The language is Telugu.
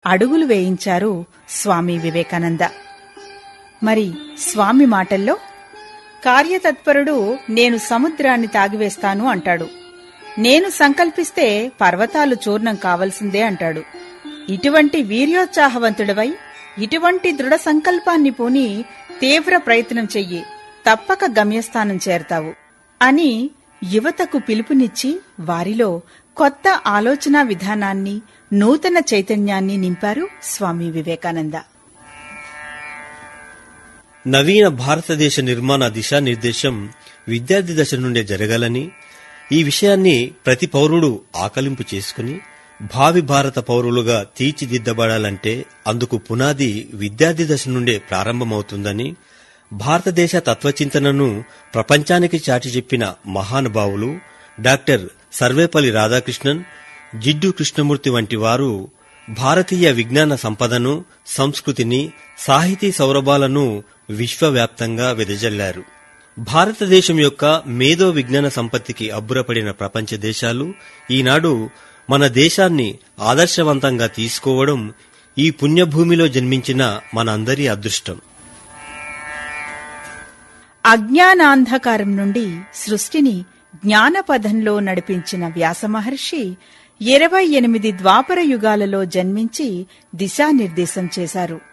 అడుగులు వేయించారు స్వామి వివేకానంద మరి స్వామి మాటల్లో కార్యతత్పరుడు నేను సముద్రాన్ని తాగివేస్తాను అంటాడు నేను సంకల్పిస్తే పర్వతాలు చూర్ణం కావలసిందే అంటాడు ఇటువంటి వీర్యోత్సాహవంతుడవై ఇటువంటి దృఢ సంకల్పాన్ని పూని తీవ్ర ప్రయత్నం చెయ్యి తప్పక గమ్యస్థానం చేరతావు అని యువతకు పిలుపునిచ్చి వారిలో కొత్త ఆలోచనా విధానాన్ని నూతన చైతన్యాన్ని నింపారు స్వామి వివేకానంద నవీన భారతదేశ నిర్మాణ దిశానిర్దేశం విద్యార్థి దశ నుండే జరగాలని ఈ విషయాన్ని ప్రతి పౌరుడు ఆకలింపు చేసుకుని భావి భారత పౌరులుగా తీర్చిదిద్దబడాలంటే అందుకు పునాది విద్యార్థి దశ నుండే ప్రారంభమవుతుందని భారతదేశ తత్వచింతనను ప్రపంచానికి చాటి చెప్పిన మహానుభావులు డాక్టర్ సర్వేపల్లి రాధాకృష్ణన్ జిడ్డు కృష్ణమూర్తి వంటి వారు భారతీయ విజ్ఞాన సంపదను సంస్కృతిని సాహితీ సౌరభాలను విశ్వవ్యాప్తంగా వెదజల్లారు భారతదేశం యొక్క మేధో విజ్ఞాన సంపత్తికి అబ్బురపడిన ప్రపంచ దేశాలు ఈనాడు మన దేశాన్ని ఆదర్శవంతంగా తీసుకోవడం ఈ పుణ్యభూమిలో జన్మించిన మనందరి అదృష్టం అజ్ఞానాంధకారం నుండి సృష్టిని జ్ఞానపథంలో నడిపించిన వ్యాసమహర్షి ఇరవై ఎనిమిది ద్వాపర యుగాలలో జన్మించి దిశానిర్దేశం చేశారు